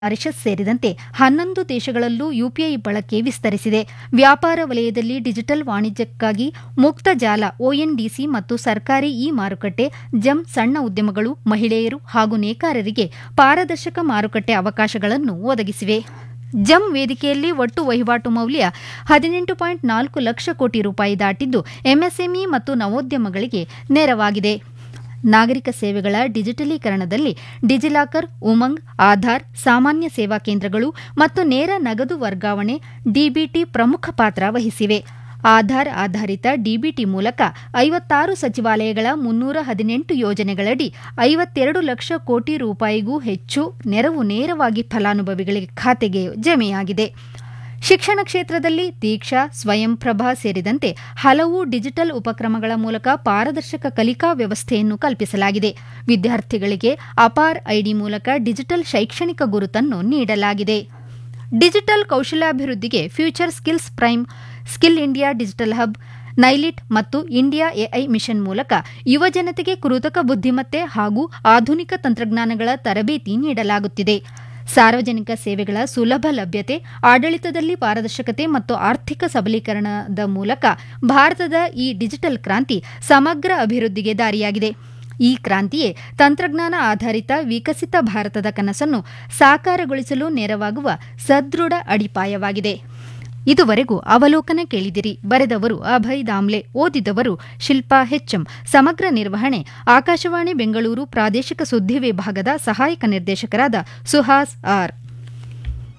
Mauritius ಸೇರಿದಂತೆ ಹನ್ನೊಂದು ದೇಶಗಳಲ್ಲೂ ಯುಪಿಐ ಬಳಕೆ ವಿಸ್ತರಿಸಿದೆ ವ್ಯಾಪಾರ ವಲಯದಲ್ಲಿ ಡಿಜಿಟಲ್ ವಾಣಿಜ್ಯಕ್ಕಾಗಿ ಮುಕ್ತ ಜಾಲ ಒಎನ್ಡಿಸಿ ಮತ್ತು ಸರ್ಕಾರಿ ಇ ಮಾರುಕಟ್ಟೆ ಜಮ್ ಸಣ್ಣ ಉದ್ಯಮಗಳು ಮಹಿಳೆಯರು ಹಾಗೂ ನೇಕಾರರಿಗೆ ಪಾರದರ್ಶಕ ಮಾರುಕಟ್ಟೆ ಅವಕಾಶಗಳನ್ನು ಒದಗಿಸಿವೆ ಜಮ್ ವೇದಿಕೆಯಲ್ಲಿ ಒಟ್ಟು ವಹಿವಾಟು ಮೌಲ್ಯ ಹದಿನೆಂಟು ಪಾಯಿಂಟ್ ನಾಲ್ಕು ಲಕ್ಷ ಕೋಟಿ ರೂಪಾಯಿ ದಾಟಿದ್ದು ಎಂಎಸ್ಎಂಇ ಮತ್ತು ನವೋದ್ಯಮಗಳಿಗೆ ನೆರವಾಗಿದೆ ನಾಗರಿಕ ಸೇವೆಗಳ ಡಿಜಿಟಲೀಕರಣದಲ್ಲಿ ಡಿಜಿಲಾಕರ್ ಉಮಂಗ್ ಆಧಾರ್ ಸಾಮಾನ್ಯ ಸೇವಾ ಕೇಂದ್ರಗಳು ಮತ್ತು ನೇರ ನಗದು ವರ್ಗಾವಣೆ ಡಿಬಿಟಿ ಪ್ರಮುಖ ಪಾತ್ರ ವಹಿಸಿವೆ ಆಧಾರ್ ಆಧಾರಿತ ಡಿಬಿಟಿ ಮೂಲಕ ಐವತ್ತಾರು ಸಚಿವಾಲಯಗಳ ಮುನ್ನೂರ ಹದಿನೆಂಟು ಯೋಜನೆಗಳಡಿ ಐವತ್ತೆರಡು ಲಕ್ಷ ಕೋಟಿ ರೂಪಾಯಿಗೂ ಹೆಚ್ಚು ನೆರವು ನೇರವಾಗಿ ಫಲಾನುಭವಿಗಳಿಗೆ ಖಾತೆಗೆ ಜಮೆಯಾಗಿದೆ ಶಿಕ್ಷಣ ಕ್ಷೇತ್ರದಲ್ಲಿ ದೀಕ್ಷಾ ಸ್ವಯಂಪ್ರಭಾ ಸೇರಿದಂತೆ ಹಲವು ಡಿಜಿಟಲ್ ಉಪಕ್ರಮಗಳ ಮೂಲಕ ಪಾರದರ್ಶಕ ಕಲಿಕಾ ವ್ಯವಸ್ಥೆಯನ್ನು ಕಲ್ಪಿಸಲಾಗಿದೆ ವಿದ್ಯಾರ್ಥಿಗಳಿಗೆ ಅಪಾರ್ ಐಡಿ ಮೂಲಕ ಡಿಜಿಟಲ್ ಶೈಕ್ಷಣಿಕ ಗುರುತನ್ನು ನೀಡಲಾಗಿದೆ ಡಿಜಿಟಲ್ ಕೌಶಲ್ಯಾಭಿವೃದ್ಧಿಗೆ future skills prime skill India digital hub NIELIT ಮತ್ತು ಇಂಡಿಯಾ ಎಐ ಮಿಷನ್ ಮೂಲಕ ಯುವಜನತೆಗೆ ಕೃತಕ ಬುದ್ಧಿಮತ್ತೆ ಹಾಗೂ ಆಧುನಿಕ ತಂತ್ರಜ್ಞಾನಗಳ ತರಬೇತಿ ನೀಡಲಾಗುತ್ತಿದೆ ಸಾರ್ವಜನಿಕ ಸೇವೆಗಳ ಸುಲಭ ಲಭ್ಯತೆ ಆಡಳಿತದಲ್ಲಿ ಪಾರದರ್ಶಕತೆ ಮತ್ತು ಆರ್ಥಿಕ ಸಬಲೀಕರಣದ ಮೂಲಕ ಭಾರತದ ಈ ಡಿಜಿಟಲ್ ಕ್ರಾಂತಿ ಸಮಗ್ರ ಅಭಿವೃದ್ಧಿಗೆ ದಾರಿಯಾಗಿದೆ ಈ ಕ್ರಾಂತಿಯೇ ತಂತ್ರಜ್ಞಾನ ಆಧಾರಿತ ವಿಕಸಿತ ಭಾರತದ ಕನಸನ್ನು ಸಾಕಾರಗೊಳಿಸಲು ನೆರವಾಗುವ ಸದೃಢ ಅಡಿಪಾಯವಾಗಿದೆ ಇದುವರೆಗೂ ಅವಲೋಕನ ಕೇಳಿದಿರಿ ಬರೆದವರು ಅಭಯ್ ದಾಮ್ಲೆ ಓದಿದವರು ಶಿಲ್ಪಾ ಹೆಚ್ಎಂ ಸಮಗ್ರ ನಿರ್ವಹಣೆ ಆಕಾಶವಾಣಿ ಬೆಂಗಳೂರು ಪ್ರಾದೇಶಿಕ ಸುದ್ದಿ ವಿಭಾಗದ ಸಹಾಯಕ ನಿರ್ದೇಶಕರಾದ ಸುಹಾಸ್ ಆರ್